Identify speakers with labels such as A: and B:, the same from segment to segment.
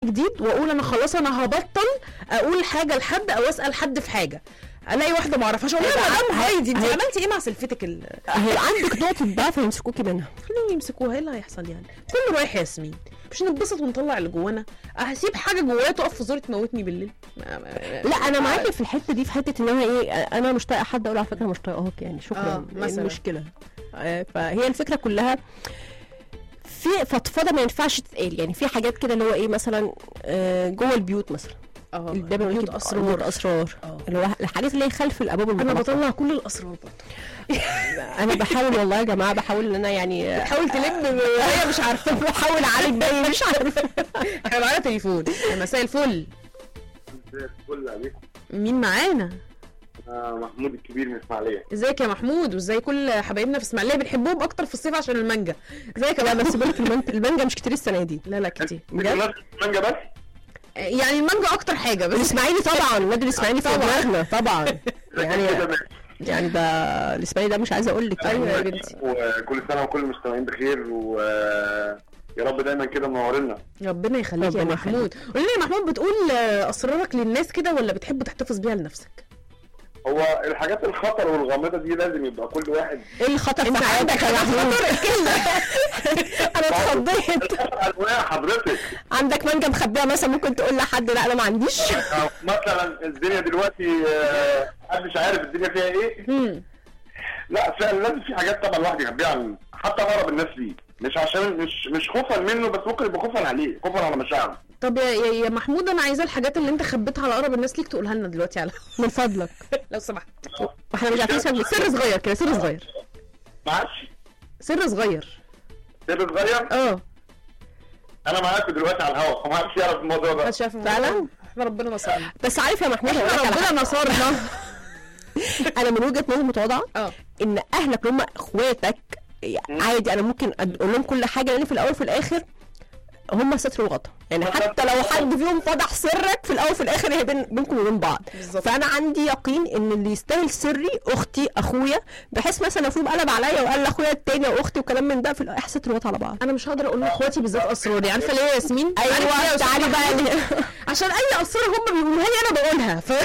A: جديد واقول انا خلاص انا هبطل اقول حاجه لحد او اسال حد في حاجه الاقي واحده ما اعرفهاش اقول لها
B: هيبقى-
A: مدام هايدي انت
B: هي-
A: عملتي ايه مع سلفتك ال...
B: هيبقى عندك نقطه ضعف يمسكوكي منها
A: خليهم يمسكوها ايه اللي هيحصل يعني كله رايح ياسمين مش نتبسط ونطلع اللي جوانا هسيب حاجه جوايا تقف في زوري تموتني بالليل ما- ما-
B: لا انا معاكي في الحته دي في حته ان انا ايه انا مش طايقه حد اقول على فكره مش طايقاك يعني شكرا
A: آه،
B: إيه
A: مثلاً.
B: المشكله آه، فهي الفكره كلها في فضفضه ما ينفعش تتقال يعني في حاجات كده اللي هو ايه مثلا آه، جوه البيوت مثلا
A: اه
B: ده بيقول
A: بيوت
B: لك
A: اسرار
B: اسرار
A: آه.
B: اللي هو الحاجات اللي هي خلف الابواب
A: انا
B: المغلقه
A: بطلع كل الاسرار برضه
B: انا بحاول والله يا جماعه بحاول ان انا يعني
A: حاول تلم هي مش عارفه
B: بحاول اعالج باقي مش عارفه
A: احنا معانا تليفون يا مساء الفل
C: زي الفل عليكم
A: مين معانا
C: انا محمود الكبير من اسماعيليه
A: ازيك يا محمود وازاي كل حبايبنا في اسماعيليه بنحبهم اكتر في الصيف عشان المانجا ازيك يا
B: لا
A: محمود
B: بس بالك المانجا المانجا مش كتير السنه دي
A: لا لا كتير
B: بجد
C: مانجا بس
A: يعني المانجا اكتر حاجه بس
B: الاسماعيلي طبعا النادي الاسماعيلي في
A: طبعاً.
B: دماغنا طبعا يعني
C: كده ماشي.
B: يعني ده الاسماعيلي ده مش عايزه اقول لك
A: أيوة يا
B: يعني
A: بنتي.
C: وكل سنه وكل المستمعين بخير و يا رب دايما كده منورنا
A: ربنا يخليك يا
B: ربنا
A: محمود قول لي يا محمود بتقول آه، اسرارك للناس كده ولا بتحب تحتفظ بيها لنفسك
C: هو الحاجات الخطر والغامضه دي لازم يبقى كل واحد
B: ايه الخطر
A: انت
B: في حياتك يا
A: عندك
B: محمود انا اتخضيت
C: الخطر انواع حضرتك
B: عندك مانجا مخبيه مثلا ممكن تقول لحد لا انا ما عنديش
C: أو مثلا الدنيا دلوقتي آه، محدش عارف الدنيا فيها ايه
A: مم.
C: لا فعلا لازم في حاجات طبعا الواحد يخبيها عن حتى اقرب الناس ليه مش عشان مش مش خوفا منه بس ممكن يبقى خوفا عليه خوفا على مشاعره
A: طب يا, يا, يا محمود انا عايزه الحاجات اللي انت خبيتها على اقرب الناس ليك تقولها لنا دلوقتي على
B: من فضلك
A: لو سمحت
B: واحنا مش عارفين اسمك
A: سر صغير كده سر صغير
C: معلش
A: سر صغير
C: سر صغير
A: اه
C: انا معاكم دلوقتي على الهواء ما حدش يعرف الموضوع ده
A: محدش عارف
B: فعلا؟
A: احنا ربنا نصرنا
B: بس عارف يا محمود هقول لك على
A: ربنا
B: حاجة.
A: نصرنا
B: انا من وجهه نظري متواضعه
A: اه
B: ان اهلك اللي هم اخواتك عادي انا ممكن اقول لهم كل حاجه لان في الاول وفي الاخر هم ستر وغطا يعني حتى لو حد فيهم فضح سرك في الاول وفي الاخر هي بين بينكم وبين بعض
A: بالظبط.
B: فانا عندي يقين ان اللي يستاهل سري اختي اخويا بحيث مثلا لو فيهم قلب عليا وقال لاخويا التاني واختي وكلام من ده في الاخر ستر وغطا على بعض
A: انا مش هقدر اقول لاخواتي بالذات اسراري عارفه ليه يا ياسمين عارف ليه يا
B: ايوه
A: أستاذ
B: تعالي
A: محمود؟
B: بقى
A: عشان اي اسرار هم بيقولوها لي انا بقولها ف...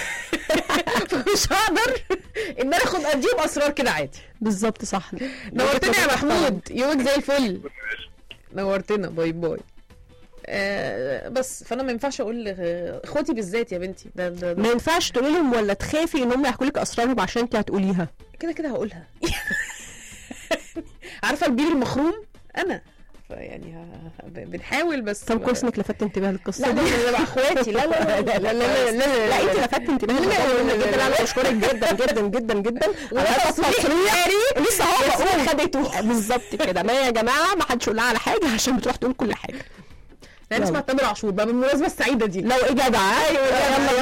A: فمش هقدر ان انا اخد اديهم اسرار كده عادي
B: بالظبط صح
A: نورتنا يا محمود يومك زي الفل نورتنا باي باي آه بس فانا ما ينفعش اقول ل- اخواتي بالذات يا بنتي ده, ده, ده
B: ما ينفعش تقولي لهم ولا تخافي ان هم يحكوا لك اسرارهم عشان انت هتقوليها
A: كده كده هقولها عارفه البير المخروم انا فيعني ه- ب- بنحاول بس
B: طب كويس انك لفتت انتباه للقصه
A: لا
B: دي
A: ده ده مع اخواتي لا لا لا لا لا لا لا
B: لا انت لفتت انتباهي
A: لا، لا، لا،
B: جدا
A: لا،
B: انا بشكرك جدا جدا جدا جدا على
A: وده
B: هذا
A: تصريح
B: التصريح لسه هو بقول خدته بالظبط كده ما يا جماعه ما حدش يقول لها على حاجه عشان بتروح تقول كل حاجه
A: لا نسمع تامر عاشور بقى بالمناسبه السعيده دي
B: لو ايه جدع ايوه يلا